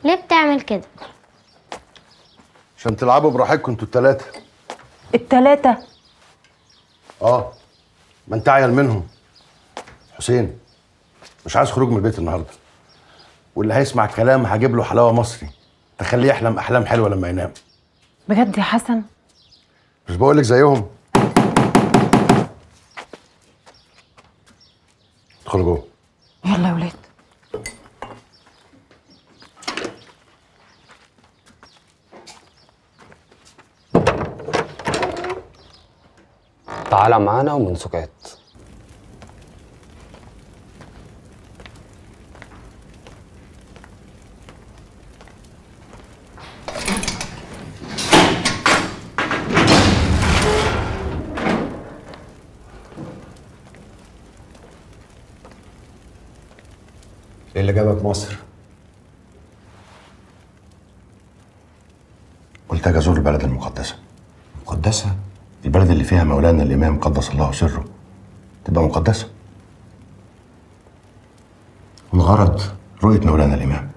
ليه بتعمل كده عشان تلعبوا براحتكم انتوا التلاتة التلاتة اه ما انت عيل منهم حسين مش عايز خروج من البيت النهارده واللي هيسمع الكلام هجيب له حلاوه مصري تخليه يحلم احلام حلوه لما ينام بجد يا حسن مش بقول لك زيهم ادخلوا جوه يلا يا ولاد تعالى معانا ومن سكات ايه اللي جابك مصر؟ قلت اجي ازور البلد المقدسه مقدسة؟ البلد اللي فيها مولانا الامام قدس الله سره تبقى مقدسه والغرض رؤيه مولانا الامام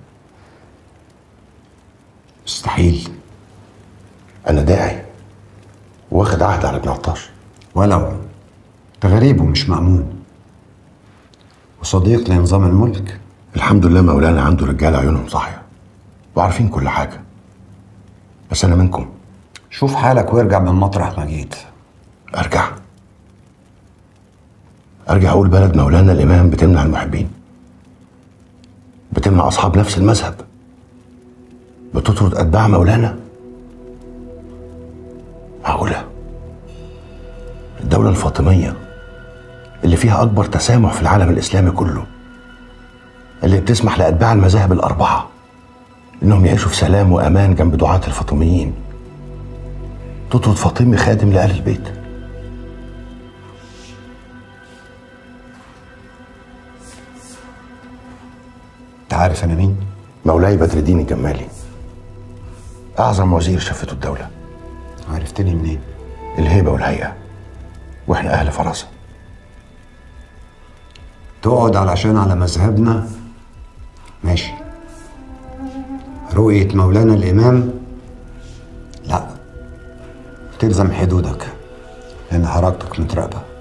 مستحيل انا داعي واخد عهد على ابن عطاش ولو ده غريب ومش مأمون وصديق لنظام الملك الحمد لله مولانا عنده رجاله عيونهم صاحيه وعارفين كل حاجه بس انا منكم شوف حالك وارجع من مطرح ما جيت ارجع ارجع اقول بلد مولانا الامام بتمنع المحبين بتمنع اصحاب نفس المذهب بتطرد اتباع مولانا معقوله الدوله الفاطميه اللي فيها اكبر تسامح في العالم الاسلامي كله اللي بتسمح لاتباع المذاهب الاربعه انهم يعيشوا في سلام وامان جنب دعاه الفاطميين تطرد فاطمي خادم لآل البيت انت عارف انا مين؟ مولاي بدر الدين الجمالي أعظم وزير شفته الدولة عرفتني منين؟ الهيبة والهيئة وإحنا أهل فراسة تقعد علشان على مذهبنا ماشي رؤية مولانا الإمام لا تلزم حدودك لأن حركتك متراقبة